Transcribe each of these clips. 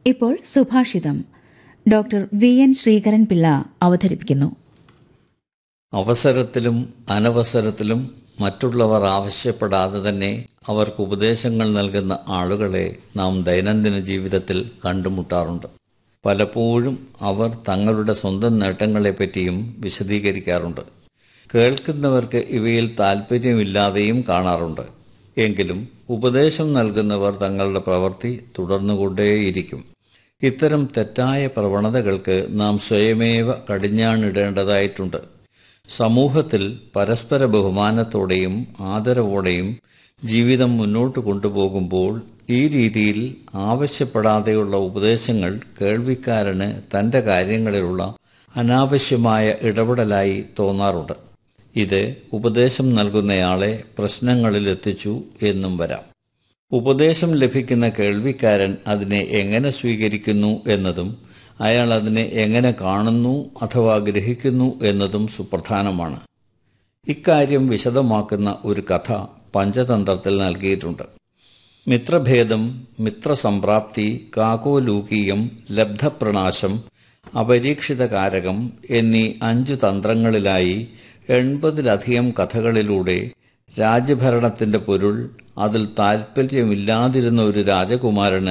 ഇപ്പോൾ സുഭാഷിതം doctor V N Sreekaran Pillai അവതരിപ്പിക്കുന്നു അവസരത്തിലും അനവസരത്തിലും മറ്റുള്ളവർ ആവശ്യപ്പെടാതെ തന്നെ അവർക്ക് ഉപദേശങ്ങൾ നൽകുന്ന ആളുകളെ നാം ദൈനംദിന ജീവിതത്തിൽ കണ്ടുമുട്ടാറുണ്ട് പലപ്പോഴും അവർ തങ്ങളുടെ സ്വന്തം നേട്ടങ്ങളെപ്പറ്റിയും വിശദീകരിക്കാറുണ്ട് കേൾക്കുന്നവർക്ക് ഇവയിൽ താല്പര്യമില്ലാതെയും കാണാറുണ്ട് എങ്കിലും ഉപദേശം നൽകുന്നവർ തങ്ങളുടെ പ്രവൃത്തി തുടർന്നുകൊണ്ടേയിരിക്കും ഇത്തരം തെറ്റായ പ്രവണതകൾക്ക് നാം സ്വയമേവ കടിഞ്ഞാണിടേണ്ടതായിട്ടുണ്ട് സമൂഹത്തിൽ പരസ്പര ബഹുമാനത്തോടെയും ആദരവോടെയും ജീവിതം മുന്നോട്ട് കൊണ്ടുപോകുമ്പോൾ ഈ രീതിയിൽ ആവശ്യപ്പെടാതെയുള്ള ഉപദേശങ്ങൾ കേൾവിക്കാരന് തന്റെ കാര്യങ്ങളിലുള്ള അനാവശ്യമായ ഇടപെടലായി തോന്നാറുണ്ട് ഇത് ഉപദേശം നൽകുന്നയാളെ പ്രശ്നങ്ങളിൽ എത്തിച്ചു എന്നും വരാം ഉപദേശം ലഭിക്കുന്ന കേൾവിക്കാരൻ അതിനെ എങ്ങനെ സ്വീകരിക്കുന്നു എന്നതും അയാൾ അതിനെ എങ്ങനെ കാണുന്നു അഥവാ ഗ്രഹിക്കുന്നു എന്നതും സുപ്രധാനമാണ് ഇക്കാര്യം വിശദമാക്കുന്ന ഒരു കഥ പഞ്ചതന്ത്രത്തിൽ നൽകിയിട്ടുണ്ട് മിത്രഭേദം മിത്രസംപ്രാപ്തി കാകോലൂകീയം ലബ്ധപ്രണാശം അപരീക്ഷിതകാരകം എന്നീ അഞ്ചു തന്ത്രങ്ങളിലായി എൺപതിലധികം കഥകളിലൂടെ രാജ്യഭരണത്തിന്റെ പൊരുൾ അതിൽ താൽപ്പര്യമില്ലാതിരുന്ന ഒരു രാജകുമാരന്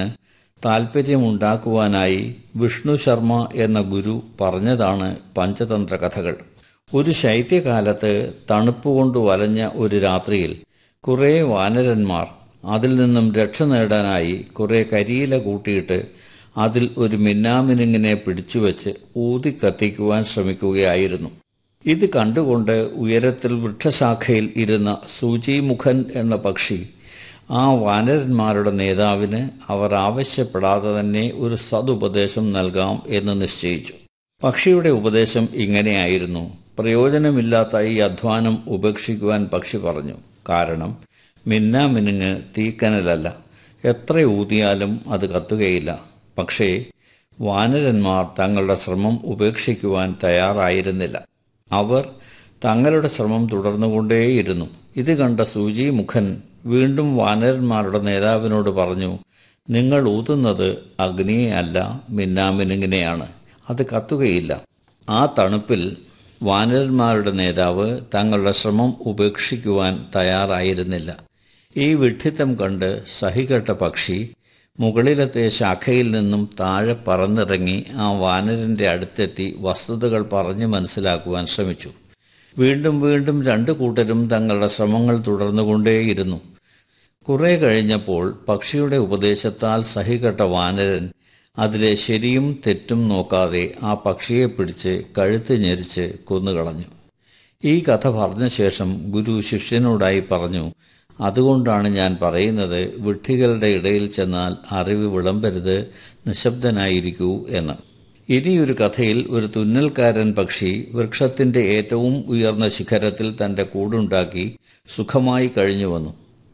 താൽപ്പര്യമുണ്ടാക്കുവാനായി വിഷ്ണു ശർമ്മ എന്ന ഗുരു പറഞ്ഞതാണ് പഞ്ചതന്ത്ര കഥകൾ ഒരു ശൈത്യകാലത്ത് തണുപ്പുകൊണ്ട് വലഞ്ഞ ഒരു രാത്രിയിൽ കുറേ വാനരന്മാർ അതിൽ നിന്നും രക്ഷ നേടാനായി കുറേ കരിയില കൂട്ടിയിട്ട് അതിൽ ഒരു മിന്നാമിനുങ്ങിനെ പിടിച്ചുവെച്ച് ഊതി കത്തിക്കുവാൻ ശ്രമിക്കുകയായിരുന്നു ഇത് കണ്ടുകൊണ്ട് ഉയരത്തിൽ വൃക്ഷശാഖയിൽ ഇരുന്ന സൂചിമുഖൻ എന്ന പക്ഷി ആ വാനരന്മാരുടെ നേതാവിന് അവർ ആവശ്യപ്പെടാതെ തന്നെ ഒരു സതുപദേശം നൽകാം എന്ന് നിശ്ചയിച്ചു പക്ഷിയുടെ ഉപദേശം ഇങ്ങനെയായിരുന്നു പ്രയോജനമില്ലാത്ത ഈ അധ്വാനം ഉപേക്ഷിക്കുവാൻ പക്ഷി പറഞ്ഞു കാരണം മിന്നാമിനുങ്ങ് തീക്കനലല്ല എത്ര ഊതിയാലും അത് കത്തുകയില്ല പക്ഷേ വാനരന്മാർ തങ്ങളുടെ ശ്രമം ഉപേക്ഷിക്കുവാൻ തയ്യാറായിരുന്നില്ല അവർ തങ്ങളുടെ ശ്രമം തുടർന്നുകൊണ്ടേയിരുന്നു ഇത് കണ്ട സൂചി മുഖൻ വീണ്ടും വാനരന്മാരുടെ നേതാവിനോട് പറഞ്ഞു നിങ്ങൾ ഊതുന്നത് അഗ്നിയെ അല്ല മിന്നാമിനുങ്ങിനെയാണ് അത് കത്തുകയില്ല ആ തണുപ്പിൽ വാനരന്മാരുടെ നേതാവ് തങ്ങളുടെ ശ്രമം ഉപേക്ഷിക്കുവാൻ തയ്യാറായിരുന്നില്ല ഈ വിഡ്ഢിത്തം കണ്ട് സഹികെട്ട പക്ഷി മുകളിലത്തെ ശാഖയിൽ നിന്നും താഴെ പറന്നിറങ്ങി ആ വാനരന്റെ അടുത്തെത്തി വസ്തുതകൾ പറഞ്ഞു മനസ്സിലാക്കുവാൻ ശ്രമിച്ചു വീണ്ടും വീണ്ടും രണ്ടു കൂട്ടരും തങ്ങളുടെ ശ്രമങ്ങൾ തുടർന്നുകൊണ്ടേയിരുന്നു കുറെ കഴിഞ്ഞപ്പോൾ പക്ഷിയുടെ ഉപദേശത്താൽ സഹികെട്ട വാനരൻ അതിലെ ശരിയും തെറ്റും നോക്കാതെ ആ പക്ഷിയെ പിടിച്ച് കഴുത്ത് ഞെരിച്ച് കൊന്നുകളഞ്ഞു ഈ കഥ പറഞ്ഞ ശേഷം ഗുരു ശിഷ്യനോടായി പറഞ്ഞു അതുകൊണ്ടാണ് ഞാൻ പറയുന്നത് വിഡ്ഢികളുടെ ഇടയിൽ ചെന്നാൽ അറിവ് വിളമ്പരുത് നിശബ്ദനായിരിക്കൂ എന്ന് ഇനിയൊരു കഥയിൽ ഒരു തുന്നൽക്കാരൻ പക്ഷി വൃക്ഷത്തിന്റെ ഏറ്റവും ഉയർന്ന ശിഖരത്തിൽ തന്റെ കൂടുണ്ടാക്കി സുഖമായി കഴിഞ്ഞു വന്നു